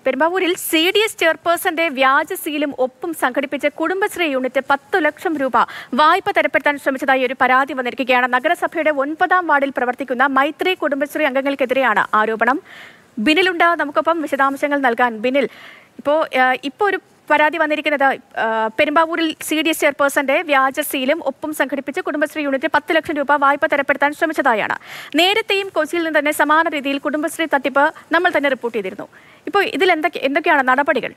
പെരുമ്പാവൂരിൽ C D S ചെയർപേഴ്സന്റെ വ്യാജ സീലും ഒപ്പും സംഘടിപ്പിച്ച് കുടുംബശ്രീ യൂണിറ്റ് പത്ത് ലക്ഷം രൂപ വായ്പ തരപ്പെടുത്താൻ ശ്രമിച്ചതായി ഒരു പരാതി വന്നിരിക്കുകയാണ് നഗരസഭയുടെ ഒൻപതാം വാർഡിൽ പ്രവർത്തിക്കുന്ന മൈത്രി കുടുംബശ്രീ അംഗങ്ങൾക്കെതിരെയാണ് ആരോപണം ബിനിലുണ്ട് നമുക്കൊപ്പം വിശദാംശങ്ങൾ നൽകാൻ ബിനിൽ ഇപ്പോൾ ഇപ്പോൾ ഒരു പരാതി വന്നിരിക്കുന്നത് ആ, പെരുമ്പാവൂരിൽ സി ഡി എസ് ചെയർപേഴ്സന്റെ വ്യാജ സീലും ഒപ്പും സംഘടിപ്പിച്ച് കുടുംബശ്രീ യൂണിറ്റ് പത്ത് ലക്ഷം രൂപ വായ്പ തരപ്പെടുത്താൻ ശ്രമിച്ചതായാണ് നേരത്തെയും കൊച്ചിയിൽ നിന്ന് തന്നെ സമാന രീതിയിൽ കുടുംബശ്രീ തട്ടിപ്പ് നമ്മൾ തന്നെ റിപ്പോർട്ട് ചെയ്തിരുന്നു ഇപ്പോൾ ഇതിൽ എന്തൊക്കെ എന്തൊക്കെയാണ് നടപടികൾ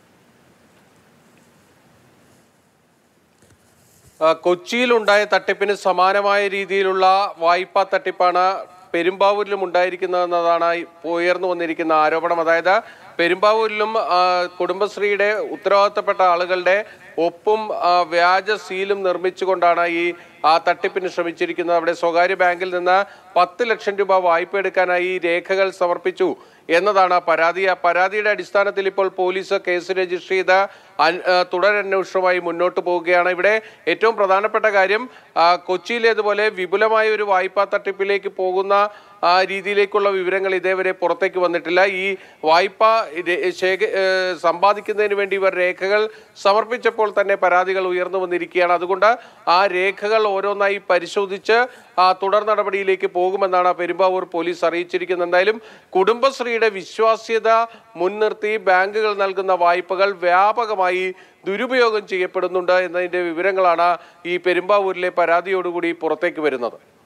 ആ, കൊച്ചിയിലുണ്ടായ തട്ടിപ്പിന് സമാനമായ രീതിയിലുള്ള വായ്പാ തട്ടിപ്പാണ് പെരുമ്പാവൂരിലും ഉണ്ടായിരിക്കുന്നതെന്നതാണ് ഇപ്പോൾ ഉയർന്നു വന്നിരിക്കുന്ന ആരോപണം അതായത് പെരുമ്പാവൂരിലും ആ, കുടുംബശ്രീയുടെ ഉത്തരവാദിത്തപ്പെട്ട ആളുകളുടെ ഒപ്പും ആ, വ്യാജ സീലും നിർമ്മിച്ചുകൊണ്ടാണ് ഈ ആ തട്ടിപ്പിന് ശ്രമിച്ചിരിക്കുന്നത് അവിടെ സ്വകാര്യ ബാങ്കിൽ നിന്ന് പത്ത് ലക്ഷം രൂപ വായ്പ എടുക്കാനായി ഈ രേഖകൾ സമർപ്പിച്ചു എന്നതാണ് പരാതി ആ പരാതിയുടെ അടിസ്ഥാനത്തിൽ ഇപ്പോൾ പോലീസ് കേസ് രജിസ്റ്റർ ചെയ്ത് അൻ- ആ, തുടരന്വേഷണവുമായി മുന്നോട്ട് പോവുകയാണ് ഇവിടെ ഏറ്റവും പ്രധാനപ്പെട്ട കാര്യം ആ, കൊച്ചിയിലേതുപോലെ വിപുലമായ ഒരു വായ്പാ തട്ടിപ്പിലേക്ക് പോകുന്ന ആ രീതിയിലേക്കുള്ള വിവരങ്ങൾ ഇതേവരെ പുറത്തേക്ക് വന്നിട്ടില്ല ഈ വായ്പ രെ- ശേഖ- ഏ, സമ്പാദിക്കുന്നതിന് വേണ്ടി ഇവർ രേഖകൾ സമർപ്പിച്ചപ്പോൾ തന്നെ പരാതികൾ ഉയർന്നു വന്നിരിക്കുകയാണ് അതുകൊണ്ട് ആ രേഖകൾ ഓരോന്നായി പരിശോധിച്ച് ആ തുടർ നടപടിയിലേക്ക് പോകുമെന്നാണ് പെരുമ്പാവൂർ പോലീസ് അറിയിച്ചിരിക്കുന്നത് എന്തായാലും കുടുംബശ്രീയുടെ വിശ്വാസ്യത മുൻനിർത്തി ബാങ്കുകൾ നൽകുന്ന വായ്പകൾ വ്യാപകമായി ദുരുപയോഗം ചെയ്യപ്പെടുന്നുണ്ട് എന്നതിന്റെ വിവരങ്ങളാണ് ഈ പെരുമ്പാവൂരിലെ പരാതിയോടുകൂടി പുറത്തേക്ക് വരുന്നത്